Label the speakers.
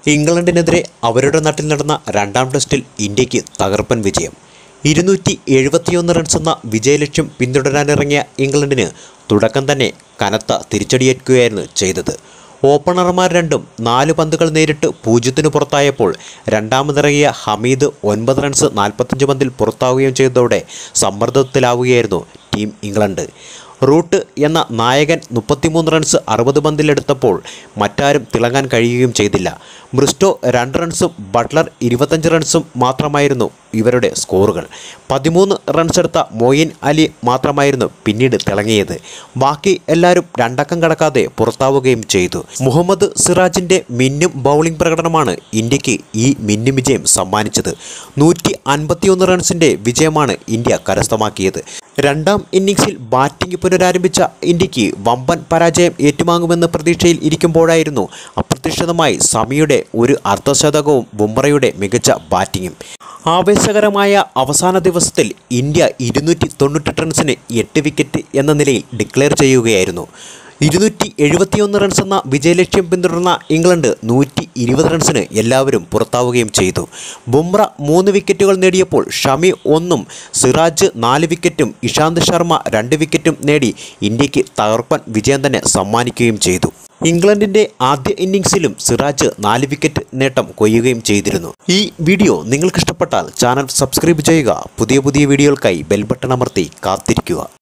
Speaker 1: ഇംഗ്ലണ്ടിനെതിരെ അവരുടെ നാട്ടിൽ നടന്ന രണ്ടാം ടെസ്റ്റിൽ ഇന്ത്യക്ക് തകർപ്പൻ വിജയം ഇരുന്നൂറ്റി എഴുപത്തിയൊന്ന് റൺസ് എന്ന വിജയലക്ഷ്യം പിന്തുടരാനിറങ്ങിയ ഇംഗ്ലണ്ടിന് തുടക്കം തന്നെ കനത്ത തിരിച്ചടിയേൽക്കുകയായിരുന്നു ചെയ്തത് ഓപ്പണർമാർ രണ്ടും നാല് പന്തുകൾ നേരിട്ട് പൂജ്യത്തിനു പുറത്തായപ്പോൾ രണ്ടാമതിറങ്ങിയ ഹമീദ് ഒൻപത് റൺസ് നാൽപ്പത്തഞ്ച് പന്തിൽ പുറത്താവുകയും ചെയ്തതോടെ സമ്മർദ്ദത്തിലാവുകയായിരുന്നു ടീം ഇംഗ്ലണ്ട് റൂട്ട് എന്ന നായകൻ മുപ്പത്തിമൂന്ന് റൺസ് അറുപത് പന്തിലെടുത്തപ്പോൾ മറ്റാരും തിളങ്ങാൻ കഴിയുകയും ചെയ്തില്ല ബ്രിസ്റ്റോ രണ്ട് റൺസും ബട്ട്ലർ ഇരുപത്തഞ്ച് റൺസും മാത്രമായിരുന്നു ഇവരുടെ സ്കോറുകൾ പതിമൂന്ന് റൺസ് എടുത്ത മൊയിൻ അലി മാത്രമായിരുന്നു പിന്നീട് തിളങ്ങിയത് ബാക്കി എല്ലാവരും രണ്ടക്കം കടക്കാതെ പുറത്താവുകയും ചെയ്തു മുഹമ്മദ് സിറാജിൻ്റെ മിന്നും ബൗളിംഗ് പ്രകടനമാണ് ഇന്ത്യക്ക് ഈ മിന്നും വിജയം സമ്മാനിച്ചത് നൂറ്റി അൻപത്തിയൊന്ന് റൺസിൻ്റെ വിജയമാണ് ഇന്ത്യ കരസ്ഥമാക്കിയത് രണ്ടാം ഇന്നിംഗ്സിൽ ബാറ്റിംഗ് പുനരാരംഭിച്ച ഇന്ത്യക്ക് വമ്പൻ പരാജയം ഏറ്റുവാങ്ങുമെന്ന പ്രതീക്ഷയിൽ ഇരിക്കുമ്പോഴായിരുന്നു അപ്രതീക്ഷിതമായി സമിയുടെ ഒരു അർദ്ധശതകവും ബുംറയുടെ മികച്ച ബാറ്റിങ്ങും ആവേശകരമായ അവസാന ദിവസത്തിൽ ഇന്ത്യ ഇരുന്നൂറ്റി തൊണ്ണൂറ്റെട്ട് റൺസിന് എട്ട് വിക്കറ്റ് എന്ന നിലയിൽ ഡിക്ലെയർ ചെയ്യുകയായിരുന്നു ഇരുന്നൂറ്റി എഴുപത്തിയൊന്ന് റൺസ് എന്ന വിജയലക്ഷ്യം പിന്തുടർന്ന ഇംഗ്ലണ്ട് നൂറ്റി ഇരുപത് റൺസിന് എല്ലാവരും പുറത്താവുകയും ചെയ്തു ബുംറ മൂന്ന് വിക്കറ്റുകൾ നേടിയപ്പോൾ ഷമി ഒന്നും സിറാജ് നാല് വിക്കറ്റും ഇഷാന്ത് ശർമ്മ രണ്ട് വിക്കറ്റും നേടി ഇന്ത്യക്ക് തകർപ്പൻ വിജയം തന്നെ സമ്മാനിക്കുകയും ചെയ്തു ഇംഗ്ലണ്ടിന്റെ ആദ്യ ഇന്നിംഗ്സിലും സിറാജ് നാല് വിക്കറ്റ് നേട്ടം കൊയ്യുകയും ചെയ്തിരുന്നു ഈ വീഡിയോ നിങ്ങൾക്ക് ഇഷ്ടപ്പെട്ടാൽ ചാനൽ സബ്സ്ക്രൈബ് ചെയ്യുക പുതിയ പുതിയ വീഡിയോകൾക്കായി ബെൽ ബട്ടൺ അമർത്തി കാത്തിരിക്കുക